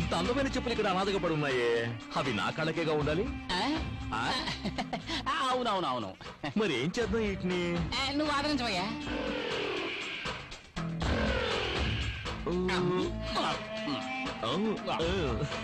ఇంత అందమైన చెప్పులు ఇక్కడ అనాథగా పడి ఉన్నాయే అవి నా కళ్ళకేగా ఉండాలి ఆ? ఆ? ఆ, అవునవునవును మరి ఏం చేద్దాం వీటిని ఆ, నువ్వు ఆదరించవయ్యా ఆ, ఆ.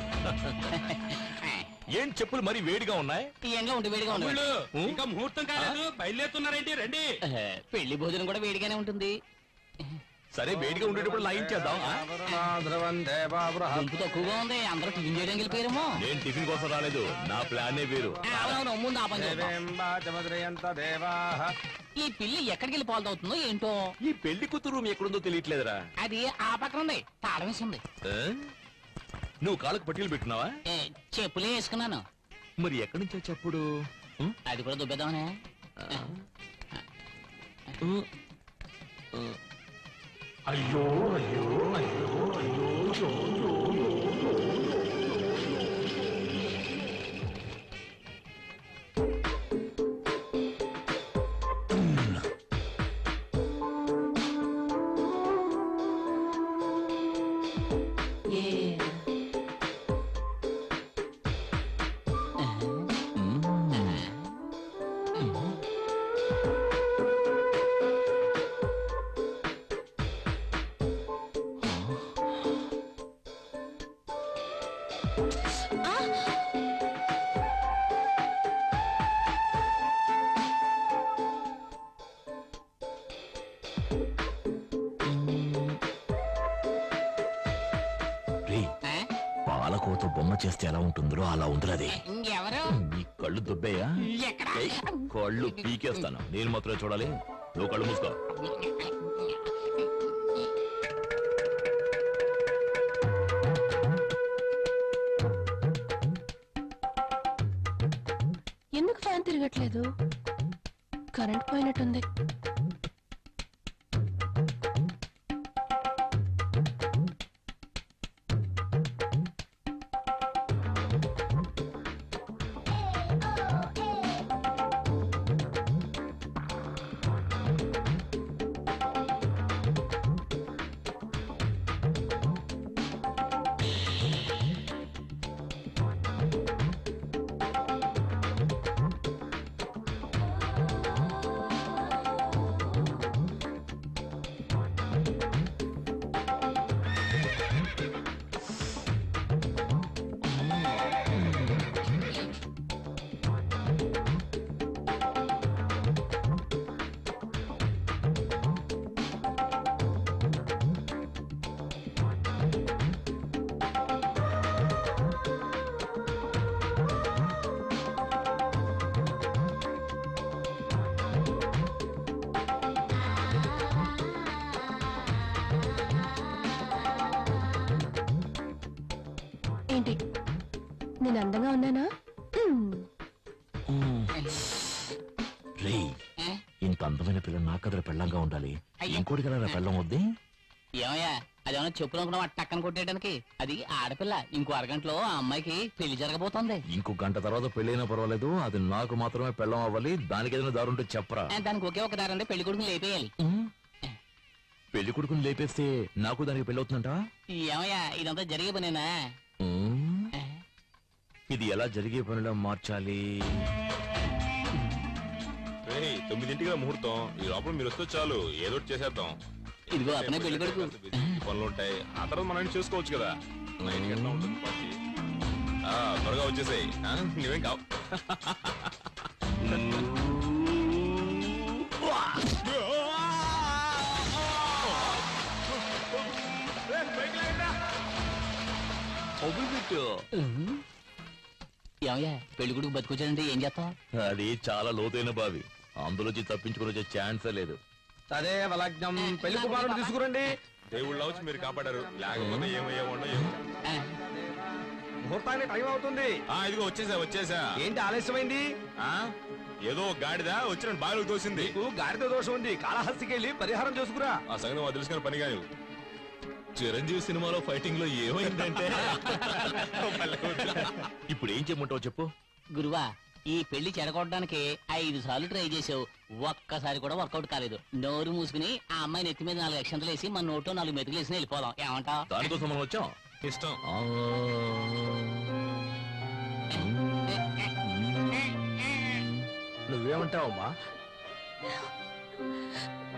ఏం చెప్పులు మరి వేడిగా ఉన్నాయి ఈ ఎండలో ఉంటే వేడిగా ఉండదు ఉం? ఇంకా ముహూర్తం కాలేదు బయలుదేరుతున్నారేంటి రండి పెళ్లి భోజనం కూడా వేడిగానే ఉంటుంది సరే వేడిగా ఉండేటప్పుడు లైన్ చేద్దాం ఆ? గుంపు తక్కువగా ఉంది అందరూ టిఫిన్ చేయడానికి వెళ్ళిపోయారేమో నేను టిఫిన్ కోసం రాలేదు నా ప్లానే వేరు ఆ, అవునవును ముందు ఆ పని చేద్దాం. ఈ పిల్లి ఎక్కడికి వెళ్ళి పాలు అవుతుందో ఏంటో ఈ పెళ్లి కూతురు రూమ్ ఎక్కడుందో తెలియట్లేదురా అది ఆ పక్కన ఉంది తాళం వేసి ఉంది ఆ? నువ్వు కాళ్ళకు పట్టీలు పెట్టినావా ఏ, చెప్పులే వేసుకున్నాను మరి ఎక్కడి నుంచో చెప్పుడు ఉం? అది కూడా దుబ్బేద్దామనే ఉం. రేయ్, ఆ? పాలకోత బొమ్మ చేస్తే ఎలా ఉంటుందో అలా ఉందిరది ఇంకెవరు నీ కళ్ళు దుబ్బయ్యా ఎక్కడ ఏయ్, కళ్ళు పీకేస్తాను నేను మాత్రమే చూడాలి నువ్వు కళ్ళు మూసుకో ఎందుకు ఫ్యాన్ తిరగట్లేదు కరెంట్ పోయినట్టుంది ఏంటి నేను అందంగా ఉన్నానా మ్మ్. రే ఆ? ఇంత అందమైన పిల్ల నా కదల పెళ్ళంగా ఉండాలి అయ్యో. ఇంకోటి కదా నా పెళ్ళం వద్ది ఏమయ్యా అదేమన్నా చెప్పులు అనుకున్నావు టక్కన కొట్టేయడానికి అది ఆడపిల్ల ఇంకో అరగంటలో ఆ అమ్మాయికి పెళ్లి జరగబోతోంది ఇంకో గంట తర్వాత పెళ్ళైనా పర్వాలేదు అది నాకు మాత్రమే పెళ్ళం అవ్వాలి దానికి ఏదైనా దారుంటే చెప్పరా ఆ, దానికి ఒకే ఒక దారంటే పెళ్లి కొడుకుని లేపేయాలి పెళ్లి కొడుకుని లేపేస్తే నాకు దానికి పెళ్ళవుతుందంట ఏమయ్యా ఇదంతా జరిగే పనేనా ఆ, ఇది ఎలా జరిగే పనిలో మార్చాలి రేయ్, తొమ్మిదింటికి ముహూర్తం ఈ లోపల మీరు వస్తే చాలు ఏదో ఒకటి చేసేద్దాం ఇదిగో అతనే పెళ్లి కొడుకు కాస్త busy పనులు ఉంటాయి ఆ తర్వాత మనం చేసుకోవచ్చు కదా నైన్ గంటల ఉంటుంది పార్టీ. ఆ, త్వరగా వచ్చేసాయి నువ్వేం కావు ఏమయ్యా పెళ్లి కొడుకు బతుకొచ్చాడంటే ఏం చేస్తావు అది చాలా లోతైన బావి అందులోంచి తప్పించుకుని వచ్చే ఛాన్సే లేదు తదేవ లగ్నం పెళ్లి కుమారుడు తీసుకురండి దేవుళ్ళ వచ్చి మీరు కాపాడారు లేకపోతే ఏమయ్యా ఉండో ఏమో ముహూర్తానికి టైం అవుతుంది ఆ ఇదిగో వచ్చేసా వచ్చేసా ఏంటి ఆలస్యమైంది ఆ ఏదో ఒక గాడిద వచ్చిన బావిలోకి తోసింది నీకు గాడిద దోషం ఉంది కాళహస్తికి వెళ్ళి పరిహారం చేసుకురా ఆ సంగతి మాకు తెలుసుకుని పని కాదు చిరంజీవి సినిమాలో ఫైటింగ్ లో ఏమైందంటే ఇప్పుడు ఏం చేయమంటావు చెప్పు గురువా ఈ పెళ్లి చెడగొట్టడానికి ఐదు సార్లు ట్రై చేసావు ఒక్కసారి కూడా వర్కౌట్ కాలేదు నోరు మూసుకుని ఆ అమ్మాయి నెత్తి మీద నాలుగు అక్షంతలు వేసి మన నోట్లో నాలుగు మెతుకులు వేసి వెళ్ళిపోదాం ఏమంటావ్ దానికోసం మనం వచ్చాం ఇష్టం ఆ. నువ్వేమంటావమ్మా